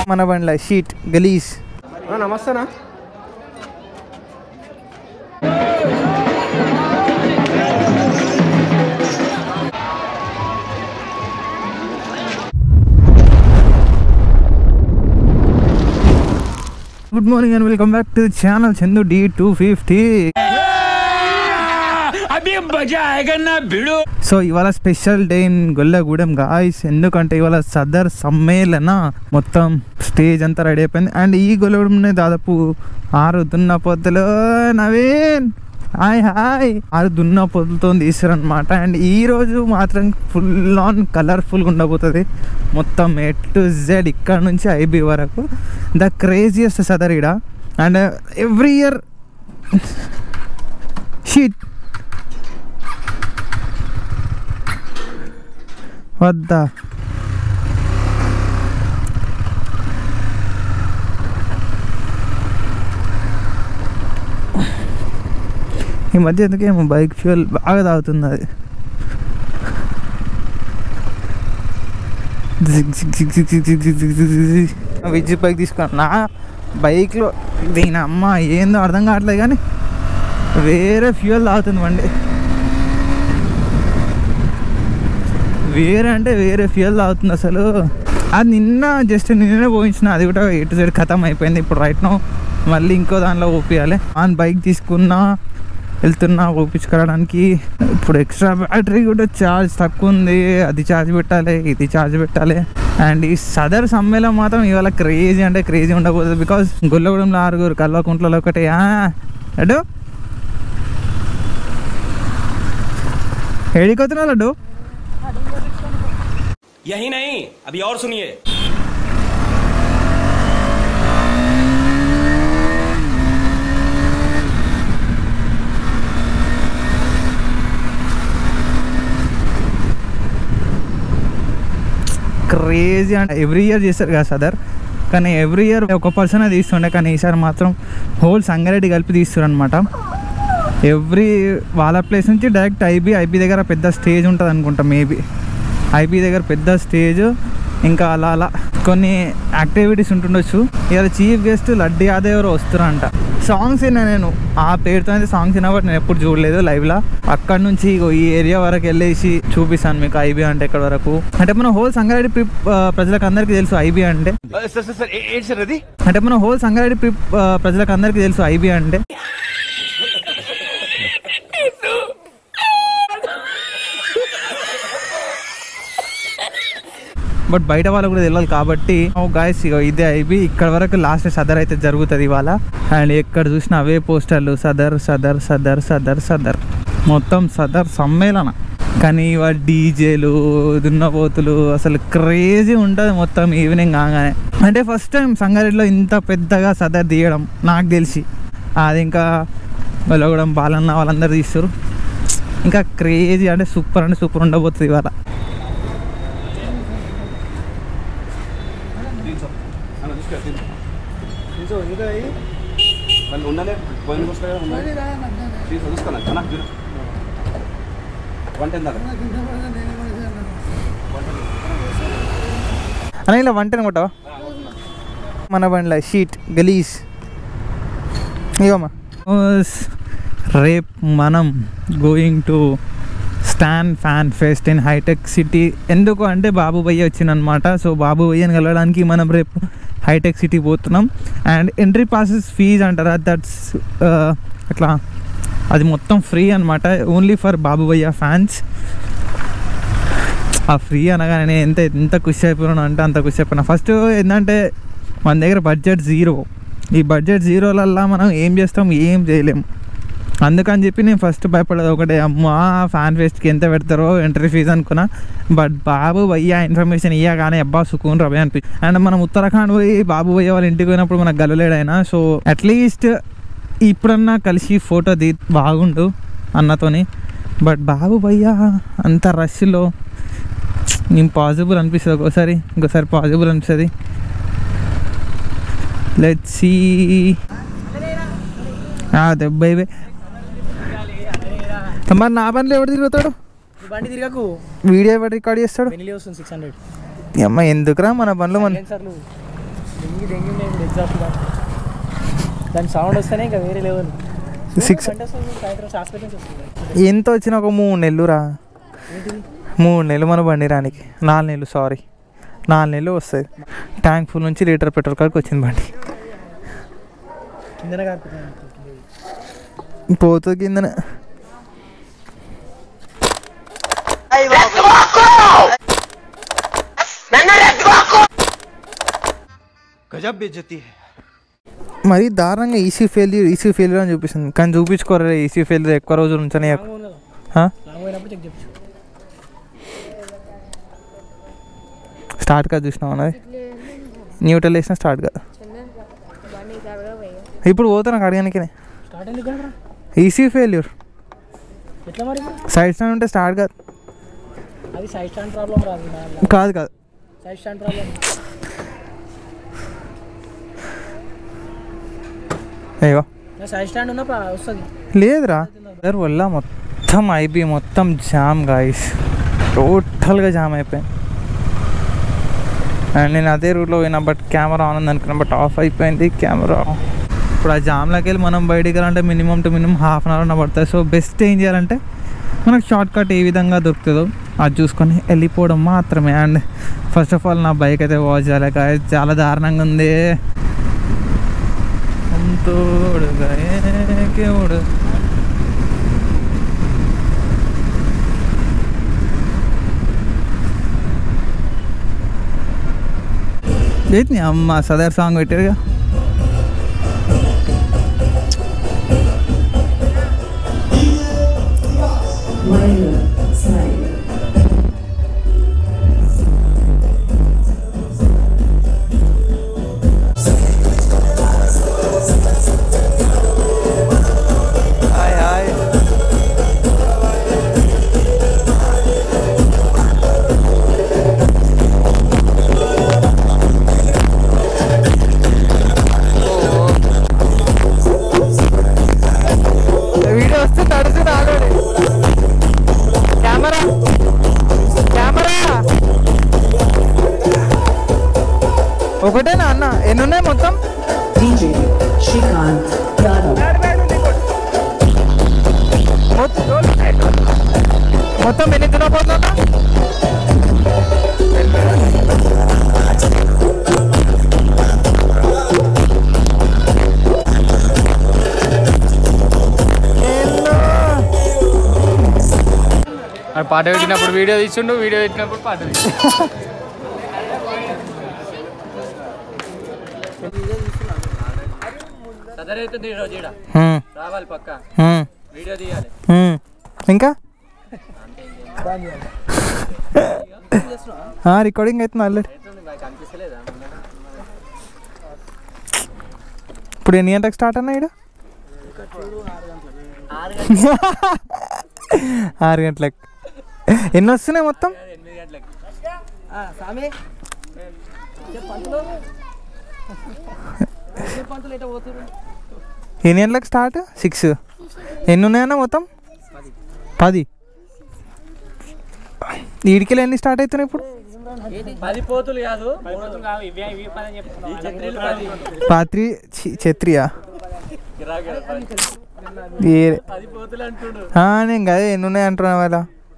మన బండ్ల షీట్ గలీస్ నమస్తేనా good morning and welcome back to channel Chandu D two fifty so ఇవాళ special day in Gollagudem guys ఎందుకంటే ఇవాళ సదర్ సమ్మేళన మొత్తం స్టేజ్ అంతా రెడీ అయిపోయింది అండ్ ఈ గొల్లగూడెంని దాదాపు ఆరు దున్న పొద్దులు నవీన్ హాయ్ హాయ్ ఆరు దున్న పొద్దులతో తీసారనమాట అండ్ ఈ రోజు మాత్రం ఫుల్ ఆన్ కలర్ఫుల్గా ఉండబోతుంది మొత్తం ఏ టు జెడ్ ఇక్కడ నుంచి ఐబీ వరకు ద క్రేజియస్ట్ సదర్ ఇడ అండ్ ఎవ్రీ ఇయర్ షీట్ వద్దా ఈ మధ్య ఎందుకేమో బైక్ ఫ్యూయల్ బాగా తాగుతుంది అది జిగ్ జిగ్ జిగ్ జిగ్ జిగ్ జిగ్ జిగ్ జిగ్ జిగ్ జిగ్. విద్యుత్ బైక్ తీసుకున్నా బైక్లో దీని అమ్మ ఏందో అర్థం కావట్లేదు కానీ వేరే ఫ్యూయల్ తాగుతుంది బండి వేరే అంటే వేరే ఫ్యూయల్ తాగుతుంది అసలు అది నిన్న జస్ట్ నిన్ననే పోయించిన అది కూడా ఎటు సైడ్ ఖతం అయిపోయింది ఇప్పుడు రైట్ నో మళ్ళీ ఇంకో దానిలో ఓపియాలి ఆన్ బైక్ తీసుకున్నా వెళ్తున్నా ఓపించుకోవడానికి ఇప్పుడు ఎక్స్ట్రా బ్యాటరీ కూడా ఛార్జ్ తక్కువ ఉంది అది ఛార్జ్ పెట్టాలి ఇది ఛార్జ్ పెట్టాలి అండ్ ఈ సదర్ సమ్మేళనం మాత్రం ఇవాళ క్రేజీ అంటే క్రేజీ ఉండబోతుంది బికాస్ గొల్లగూడెంలో ఆరుగురు కల్వకుంట్లలో ఒకటి ఆ, అడు ఏడికొస్తున్నా లడ్డు यही नहीं अभी और सुनिए క్రేజీ అంటే ఎవ్రీ ఇయర్ చేస్తారు కదా సదర్ కానీ ఎవ్రీ ఇయర్ ఒక పర్సన్ తీస్తుండే కానీ ఈసారి మాత్రం హోల్ సంగారెడ్డి కలిపి తీస్తారు అనమాట ఎవ్రీ వాళ్ళ ప్లేస్ నుంచి డైరెక్ట్ ఐబీ ఐబీ దగ్గర పెద్ద స్టేజ్ ఉంటుంది అనుకుంటా మేబీ ఐబీ దగ్గర పెద్ద స్టేజ్ ఇంకా అలా అలా కొన్ని యాక్టివిటీస్ ఉంటుండొచ్చు ఇవాళ చీఫ్ గెస్ట్ లడ్డి యాదవ్ ఎవరు వస్తారంట సాంగ్స్ విన్నా నేను ఆ పేరుతో అయితే సాంగ్స్ విన్నా బట్ నేను ఎప్పుడు చూడలేదు లైవ్లో అక్కడ నుంచి ఇగో ఈ ఏరియా వరకు వెళ్ళేసి చూపిస్తాను మీకు ఐబీ అంటే ఎక్కడ వరకు అంటే మన హోల్ సంగారెడ్డి పీప్ ప్రజలకు అందరికీ తెలుసు ఐబీ అంటే సార్ సార్ సార్ ఏంటి సార్ అది అంటే మన హోల్ సంగారెడ్డి పీప్ ప్రజలకు అందరికీ తెలుసు ఐబీ అంటే బట్ బయట వాళ్ళకు కూడా తెలియాలి కాబట్టి గాయస్ ఇక ఇదే ఐబీ ఇక్కడ వరకు లాస్ట్ సదర్ అయితే జరుగుతుంది ఇవాళ అండ్ ఎక్కడ చూసినా అవే పోస్టర్లు సదర్ సదర్ సదర్ సదర్ సదర్ మొత్తం సదర్ సమ్మేళన కానీ ఇవాళ డీజేలు దున్నపోతులు అసలు క్రేజీ ఉంటుంది మొత్తం ఈవినింగ్ కాగానే అంటే ఫస్ట్ టైం సంగారెడ్డిలో ఇంత పెద్దగా సదర్ తీయడం నాకు తెలిసి అది ఇంకా వెళ్ళగడం బాలన్న వాళ్ళందరూ తీస్తారు ఇంకా క్రేజీ అంటే సూపర్ అంటే సూపర్ ఉండబోతుంది ఇవాళ ఉండలే పోయిన వస్తాయి కదా ఉన్నాయి తీసుకో చూసుకోనా అన్న చూడు వంట ఎంత అలా ఇలా వంటను కొట్టవా మన బండ్ల షీట్ గలీస్ ఇవమ్మా రేపు మనం going to stan fan fest in Hitech City ఎందుకు అంటే బాబు భయ్య వచ్చిందనమాట సో బాబు భయ్యని కలవడానికి మనం రేపు హైటెక్ సిటీ పోతున్నాం అండ్ ఎంట్రీ పాసెస్ ఫీజ్ అంటారా దట్స్ అట్లా అది మొత్తం ఫ్రీ అనమాట ఓన్లీ ఫర్ బాబు భయ్య ఫ్యాన్స్ ఆ ఫ్రీ అనగానే నేను ఎంత ఎంత ఖుషి అయిపోయాను అంటే అంత ఖుషి అయిపోయినా ఫస్ట్ ఏంటంటే మన దగ్గర బడ్జెట్ జీరో ఈ బడ్జెట్ జీరోలల్లా మనం ఏం చేస్తాం ఏం చేయలేం అందుకని చెప్పి నేను ఫస్ట్ భయపడేది ఒకటే అమ్మా ఫ్యాన్ ఫెస్ట్కి ఎంత పెడతారో ఎంట్రీ ఫీజు అనుకున్నా బట్ బాబు భయ్య ఇన్ఫర్మేషన్ ఇయ్యగానే అబ్బా సుకూన్ రవి అనిపి అండ్ మనం ఉత్తరాఖండ్ పోయి బాబు భయ్య వాళ్ళ ఇంటికి పోయినప్పుడు మనకు గలలేడైనా సో అట్లీస్ట్ ఇప్పుడన్నా కలిసి ఫోటో తీ బాగుండు అన్నతోని బట్ బాబు భయ్య అంత రష్లో ఇంపాసిబుల్ అనిపిస్తుంది ఒక్కోసారి ఇంకోసారి పాసిబుల్ అనిపిస్తుంది లెట్ సీ దెబ్బ ఇవే మరి నా బండ్లు ఎవడు తిరుగుతాడు బండి తిరగకు వీడియో ఎవడు రికార్డ్ చేస్తాడు వెనిలే వస్తుంది సిక్స్ హండ్రెడ్ అమ్మ ఎందుకురా మన బండ్లు మన సార్లు దెంగి దెంగి ఉన్నాయి ఇప్పుడు ఎగ్జాక్ట్గా దాని సౌండ్ వస్తేనే ఇంకా వేరే లెవెల్ సిక్స్ గంట వస్తుంది సాయంత్రం హాస్పిటల్ నుంచి వస్తుంది ఎంత వచ్చిన ఒక మూడు నెలలు రా ఏంటిది మూడు నెలలు మన బండి రానికి నాలుగు నెలలు సారీ నాలుగు నెలలు వస్తుంది ట్యాంక్ ఫుల్ నుంచి లీటర్ పెట్రోల్ కాడికి వచ్చింది బండి కిందనే కాకపోతే పోతుంది కిందనే गजब बेइज्जती है మరి దారుణంగా ఈసీ ఫెయిల్యూర్ ఈసీ ఫెయిల్యూర్ అని చూపిస్తుంది కానీ చూపించుకోరా ఈసీ ఫెయిల్యూర్ ఎక్కువ రోజులు ఉంచని లాంగ్ ఉంది కదా ఆ? లాంగ్ పోయినప్పుడు చెక్ చెప్పు స్టార్ట్ కాదు చూసినావు అన్నది న్యూట్రల్ వేసిన స్టార్ట్ కాదు ఇప్పుడు పోతా నాకు అడగడానికి స్టార్ట్ ఎందుకు కాదురా? ఈసీ ఫెయిల్యూర్ ఎట్లా మరి ఇప్పుడు? సైడ్ స్టాండ్ ఉంటే స్టార్ట్ కాదు అది సైడ్ స్టాండ్ ప్రాబ్లం రాదు నా కాదు కాదు సైడ్ స్టాండ్ ప్రాబ్లం అయ్యో నా సైడ్ స్టాండ్ ఉన్నప్పుడు వస్తుంది లేదురా ఇద్దరు వల్ల మొత్తం ఐబీ మొత్తం జామ్ గాయస్ టోటల్గా జామ్ అయిపోయింది అండ్ నేను అదే రూట్లో పోయినా బట్ కెమెరా ఆన్ ఉంది అనుకున్నా బట్ ఆఫ్ అయిపోయింది కెమెరా ఇప్పుడు ఆ జామ్లోకి వెళ్ళి మనం బయటికి వెళ్ళాలంటే minimum two minimum half an hour అన్న పడుతుంది సో బెస్ట్ ఏం చేయాలంటే మనకు షార్ట్ కట్ ఏ విధంగా దొరుకుతుందో అది చూసుకొని వెళ్ళిపోవడం మాత్రమే అండ్ ఫస్ట్ ఆఫ్ ఆల్ నా బైక్ అయితే వాచ్ చేయాలి guys. చాలా దారుణంగా ఉంది తోడుగా ఏకేవుడు ఏంటి నీ అమ్మ సదర్ సాంగ్ పెట్టారుగా హాయ్ హాయ్ వీడియో వస్తే తడుచుడు ఆల్రెడీ కెమెరా కెమెరా ఒకటేనా అన్న ఎన్ని ఉన్నాయి మొత్తం DJ Shrikant Yadav. మొత్తం మొత్తం ఎన్ని తినబోతున్నా పాట పెట్టినప్పుడు వీడియో తీసిండు వీడియో పెట్టినప్పుడు పాట సదరైతుంది ఈరోజు ఈడ రావాలి పక్క వీడియో తీయాలి ఇంకా రికార్డింగ్ అవుతుంది ఆల్రెడీ కనిపిస్తలేదా ఇప్పుడు ఎన్ని గంటలకు స్టార్ట్ అన్నా ఇక్కడ ఆరు గంటలకు ఎన్ని వస్తున్నాయి మొత్తం ఎనిమిది గంటలకు స్వామి పంతులు పంతులు ఎట్లా పోతున్నారు ఎన్ని గంటలకు స్టార్ట్ సిక్స్ ఎన్ని ఉన్నాయన్నా మొత్తం పది ఈడికెళ్ళి ఎన్ని స్టార్ట్ అవుతున్నాయి ఇప్పుడు పది పోతులు కాదు ఈ ఛత్రీలు పది పాత్రి ఛీ, ఛత్రియా గిరాకీ పది. ఏ పది పోతులు అంటుండు ఆ, నేను కదా ఎన్ని ఉన్నాయి అంటున్నా వాళ్ళ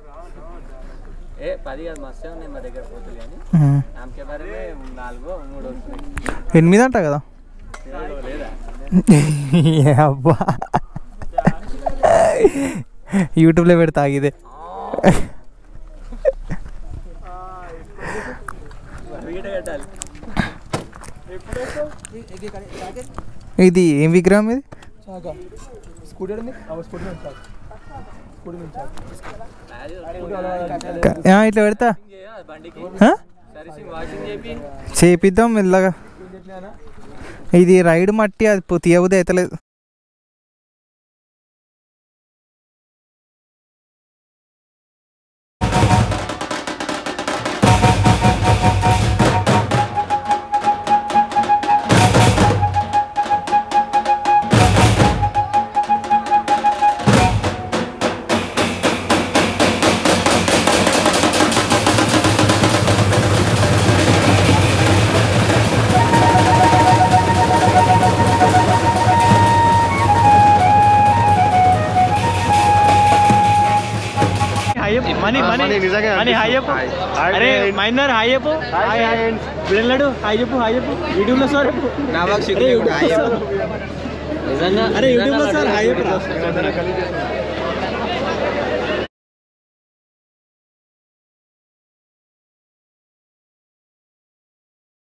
ఏ పది కాదు మస్తే ఉన్నాయి మా దగ్గర పోతులు కానీ ఆమెకే బారే నాలుగో మూడు వస్తున్నాయి ఎనిమిది అంట కదా ఏడో లేదా ఏ అబ్బా యూట్యూబ్లో పెడతా ఇదే వీట కట్టాలి ఇది ఏం విగ్రహం ఇది స్కూటీ ఉంది స్కూటీ నుంచి స్కూటీ నుంచి క- ఆ, ఇట్లా పెడతా బండికి ఆ? సర్వీసింగ్ వాషింగ్ చేపి చేపిద్దాం మెల్లగా ఇది రైడ్ మట్టి అది పో- తీయబుద్ధి అవుతలేదు చెప్పు మనీ మనీ మనీ హాయ్ చెప్పు అరే మైనర్ హాయ్ చెప్పు హాయ్ హాయ్ విడలేడు హాయ్ చెప్పు హాయ్ చెప్పు యూట్యూబ్ లో సార్ చెప్పు అరే యూట్యూబ్ లో సార్ హాయ్ చెప్పు